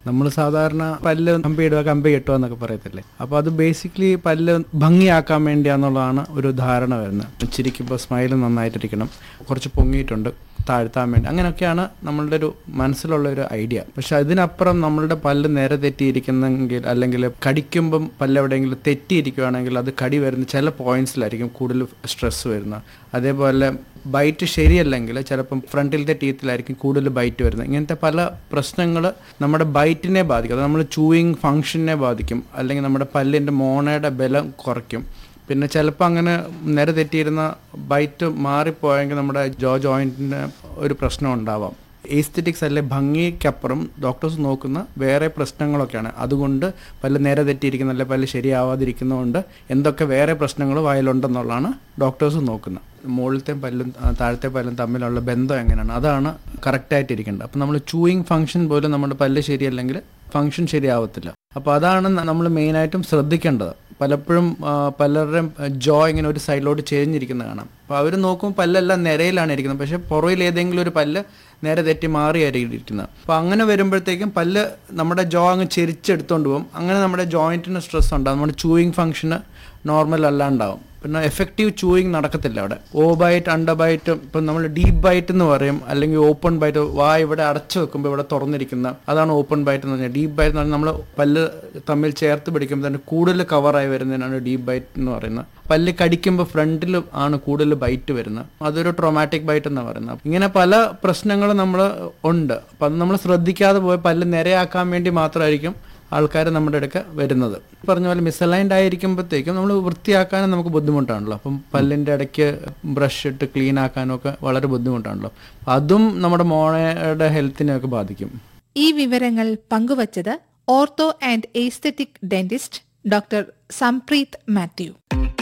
നമ്മൾ സാധാരണ പല്ല് കമ്പി ഇടുക കമ്പി കെട്ടുക എന്നൊക്കെ പറയത്തില്ലേ അപ്പോൾ അത് ബേസിക്കലി പല്ല് ഭംഗിയാക്കാൻ വേണ്ടിയാന്നുള്ളതാണ് ഒരു ധാരണ വരുന്നത് ചിരിക്കുമ്പോൾ സ്മൈൽ നന്നായിട്ടിരിക്കണം കുറച്ച് പൊങ്ങിയിട്ടുണ്ട് താഴ്ത്താൻ വേണ്ടി അങ്ങനെയൊക്കെയാണ് നമ്മളുടെ ഒരു മനസ്സിലുള്ള ഒരു ഐഡിയ പക്ഷെ അതിനപ്പുറം നമ്മളുടെ പല്ല് നേരെ തെറ്റിയിരിക്കുന്നെങ്കിൽ അല്ലെങ്കിൽ കടിക്കുമ്പം പല്ല് എവിടെയെങ്കിലും തെറ്റിയിരിക്കുകയാണെങ്കിൽ അത് കടി വരുന്ന ചില പോയിന്റ്സിലായിരിക്കും കൂടുതൽ സ്ട്രെസ് വരുന്നത് അതേപോലെ ബൈറ്റ് ശരിയല്ലെങ്കിൽ ചിലപ്പം ഫ്രണ്ടിലത്തെ ടീത്തിലായിരിക്കും കൂടുതൽ ബൈറ്റ് വരുന്നത് ഇങ്ങനത്തെ പല പ്രശ്നങ്ങൾ നമ്മുടെ ബൈറ്റിനെ ബാധിക്കും അത് നമ്മൾ ചൂയിങ് ഫങ്ഷനെ ബാധിക്കും അല്ലെങ്കിൽ നമ്മുടെ പല്ലിൻ്റെ മോണയുടെ ബലം കുറയ്ക്കും പിന്നെ ചിലപ്പോൾ അങ്ങനെ നേരെ തെറ്റിയിരുന്ന ബൈറ്റ് മാറിപ്പോയെങ്കിൽ നമ്മുടെ ജോ ജോയിൻറ്റിന് ഒരു പ്രശ്നം ഉണ്ടാവാം എസ്തെറ്റിക്സ് അല്ലെ ഭംഗിക്കപ്പുറം ഡോക്ടേഴ്സ് നോക്കുന്ന വേറെ പ്രശ്നങ്ങളൊക്കെയാണ് അതുകൊണ്ട് പല്ല് നേരെ തെറ്റിയിരിക്കുന്ന അല്ലെ പല്ല് ശരിയാവാതിരിക്കുന്നതുകൊണ്ട് എന്തൊക്കെ വേറെ പ്രശ്നങ്ങൾ വായിലുണ്ടെന്നുള്ളതാണ് ഡോക്ടേഴ്സ് നോക്കുന്നത് മുകളിലത്തെ പല്ലും ആ, താഴത്തെ പല്ലും തമ്മിലുള്ള ബന്ധം എങ്ങനെയാണ് അതാണ് കറക്റ്റായിട്ട് ഇരിക്കേണ്ടത് അപ്പം നമ്മൾ ചൂയിങ് ഫംഗ്ഷൻ പോലും നമ്മുടെ പല്ല് ശരിയല്ലെങ്കിൽ ഫംഗ്ഷൻ ശരിയാവത്തില്ല അപ്പോൾ അതാണ് നമ്മൾ മെയിനായിട്ടും ശ്രദ്ധിക്കേണ്ടത് പലപ്പോഴും ആ, പലരുടെയും ജോ ഇങ്ങനെ ഒരു സൈഡിലോട്ട് ചെരിഞ്ഞിരിക്കുന്നത് കാണാം അപ്പോൾ അവർ നോക്കുമ്പോൾ പല്ലെല്ലാം നിരയിലാണ് ഇരിക്കുന്നത് പക്ഷേ പുറയിൽ ഏതെങ്കിലും ഒരു പല്ല് നേരെ തെറ്റി മാറിയായിരിക്കും ഇരിക്കുന്നത് അപ്പോൾ അങ്ങനെ വരുമ്പോഴത്തേക്കും പല്ല് നമ്മുടെ ജോ അങ്ങ് ചെരിച്ചെടുത്തോണ്ട് പോകും അങ്ങനെ നമ്മുടെ ജോയിൻറ്റിന് സ്ട്രെസ് ഉണ്ടാകും നമ്മുടെ ചൂയിങ് ഫംഗ്ഷന് നോർമൽ അല്ലാണ്ടാവും പിന്നെ എഫക്റ്റീവ് ചൂയിങ് നടക്കത്തില്ല അവിടെ ഓ ബൈറ്റ് അണ്ടർ ബൈറ്റ് ഇപ്പം നമ്മൾ ഡീപ്പ് ബൈറ്റ് എന്ന് പറയും അല്ലെങ്കിൽ ഓപ്പൺ ബൈറ്റ് വാ ഇവിടെ അടച്ചു വെക്കുമ്പോൾ ഇവിടെ തുറന്നിരിക്കുന്ന അതാണ് ഓപ്പൺ ബൈറ്റ് എന്ന് പറഞ്ഞാൽ ഡീപ്പ് ബൈറ്റ് എന്ന് പറഞ്ഞാൽ നമ്മൾ പല്ല് തമ്മിൽ ചേർത്ത് പിടിക്കുമ്പോൾ തന്നെ കൂടുതൽ കവറായി വരുന്നതിനാണ് ഡീപ്പ് ബൈറ്റ് എന്ന് പറയുന്നത് പല്ല് കടിക്കുമ്പോൾ ഫ്രണ്ടിൽ ആണ് കൂടുതൽ ബൈറ്റ് വരുന്നത് അതൊരു ട്രോമാറ്റിക് ബൈറ്റ് എന്നാണ് പറയുന്നത് ഇങ്ങനെ പല പ്രശ്നങ്ങളും നമ്മൾ ഉണ്ട് അപ്പം അത് നമ്മൾ ശ്രദ്ധിക്കാതെ പോയി പല്ല് നിരയാക്കാൻ വേണ്ടി മാത്രമായിരിക്കും ആൾക്കാർ നമ്മുടെ അടുക്ക വരുന്നത് പറഞ്ഞ പോലെ മിസ്അലൈൻഡ് ആയിരിക്കുമ്പോഴത്തേക്കും നമ്മൾ വൃത്തിയാക്കാനും നമുക്ക് ബുദ്ധിമുട്ടാണല്ലോ അപ്പം പല്ലിൻ്റെ ഇടയ്ക്ക് ബ്രഷ് ഇട്ട് ക്ലീൻ ആക്കാനും ഒക്കെ വളരെ ബുദ്ധിമുട്ടാണല്ലോ അപ്പം അതും നമ്മുടെ മോണയുടെ ഹെൽത്തിനെയൊക്കെ ബാധിക്കും ഈ വിവരങ്ങൾ പങ്കുവച്ചത് ortho and aesthetic dentist doctor Sampreeth Mathew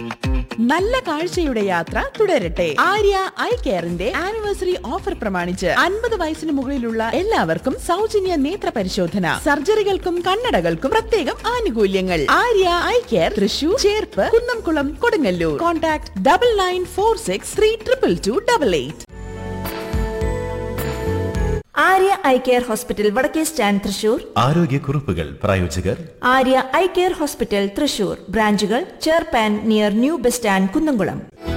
നല്ല കാഴ്ചയുടെ യാത്ര തുടരട്ടെ ആര്യ ഐ കെയറിന്റെ ആനിവേഴ്സറി ഓഫർ പ്രമാണിച്ച് അൻപത് വയസ്സിന് മുകളിലുള്ള എല്ലാവർക്കും സൗജന്യ നേത്ര പരിശോധന സർജറികൾക്കും കണ്ണടകൾക്കും പ്രത്യേകം ആനുകൂല്യങ്ങൾ Arya eye care Thrissur Cherpu Kunnamkulam Kodungallur contact double nine four six three triple two double eight Arya eye care hospital വടക്കേ സ്റ്റാൻഡ് തൃശൂർ ആരോഗ്യക്കുറിപ്പുകൾ പ്രായോജകർ Arya eye care hospital Thrissur ബ്രാഞ്ചുകൾ ചേർപ്പാൻ near new bus stand Kunnamkulam